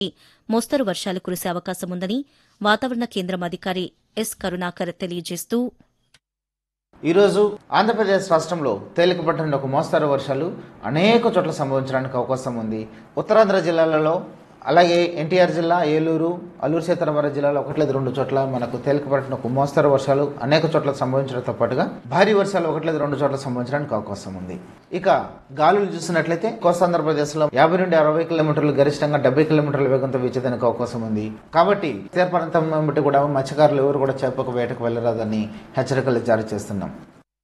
మోస్తరు వర్షాలు కురిసే అవకాశం ఉందని వాతావరణ కేంద్రం అధికారి ఎస్ కరుణాకర్ తెలియజేస్తూ ఈరోజు ఆంధ్రప్రదేశ్ రాష్ట్రంలో తేలికపట్టిన నుండి ఒక మోస్తారు వర్షాలు అనేక చోట్ల సంభవించడానికి అవకాశం ఉంది ఉత్తరాంధ్ర జిల్లాలలో అలాగే ఎన్టీఆర్ జిల్లా ఏలూరు అల్లూరు సీతారామరాజు జిల్లాలో ఒకటి లేదు రెండు చోట్ల మనకు తేలికపట్టిన ఒక మోస్తరు వర్షాలు అనేక చోట్ల సంభవించడంతో పాటుగా భారీ వర్షాలు ఒకటి లేదు రెండు చోట్ల సంభవించడానికి అవకాశం ఉంది ఇక గాలులు చూసినట్లయితే కోస్తాంధ్రప్రదేశ్లో యాభై నుండి అరవై కిలోమీటర్లు గరిష్టంగా డెబ్బై కిలోమీటర్ల వేగంతో వీచేదానికి అవకాశం ఉంది కాబట్టి తీర ప్రాంతం బట్టి కూడా మత్స్యకారులు ఎవరు కూడా చేపకు వేటకు వెళ్ళరాదని హెచ్చరికలు జారీ చేస్తున్నాం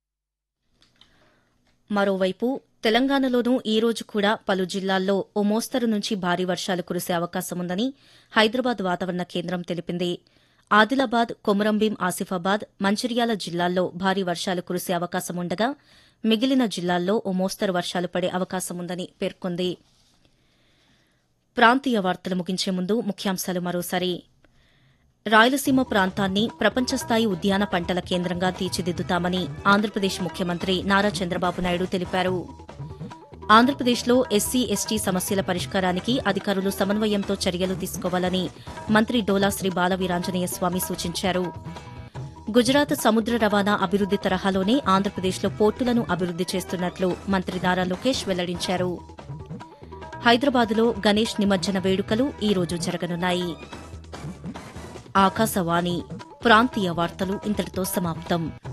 మరోవైపు తెలంగాణలోనూ ఈ రోజు కూడా పలు జిల్లాల్లో ఓ మోస్తరు నుంచి భారీ వర్షాలు కురిసే అవకాశం ఉందని హైదరాబాద్ వాతావరణ కేంద్రం తెలిపింది ఆదిలాబాద్ కొమురంభీం ఆసిఫాబాద్ మంచిర్యాల జిల్లాల్లో భారీ వర్షాలు కురిసే అవకాశం ఉండగా మిగిలిన జిల్లాల్లో ఓ మోస్తరు వర్షాలు పడే అవకాశం ఉందని పేర్కొంది ప్రాంతీయ వార్తలు ముగించే ముందు ముఖ్యాంశాలు మరోసారి రాయలసీమ ప్రాంతాన్ని ప్రపంచస్థాయి ఉద్యాన పంటల కేంద్రంగా తీర్చిదిద్దుతామని ఆంధ్రప్రదేశ్ ముఖ్యమంత్రి నారా చంద్రబాబు నాయుడు తెలిపారు ఆంధ్రప్రదేశ్లో ఎస్సీ ఎస్టీ సమస్యల పరిష్కారానికి అధికారులు సమన్వయంతో చర్యలు తీసుకోవాలని మంత్రి డోలా శ్రీ బాలవీరాంజనేయ స్వామి సూచించారు గుజరాత్ సముద్ర రవాణా అభివృద్ది తరహాలోనే ఆంధ్రప్రదేశ్లో పోర్టులను అభివృద్ది చేస్తున్నట్లు మంత్రి నారా లోకేష్ వెల్లడించారు హైదరాబాద్లో గణేష్ నిమజ్జన వేడుకలు ఈ రోజు జరగనున్నాయి ఆకాశవాణి ప్రాంతీయ వార్తలు ఇంతటితో సమాప్తం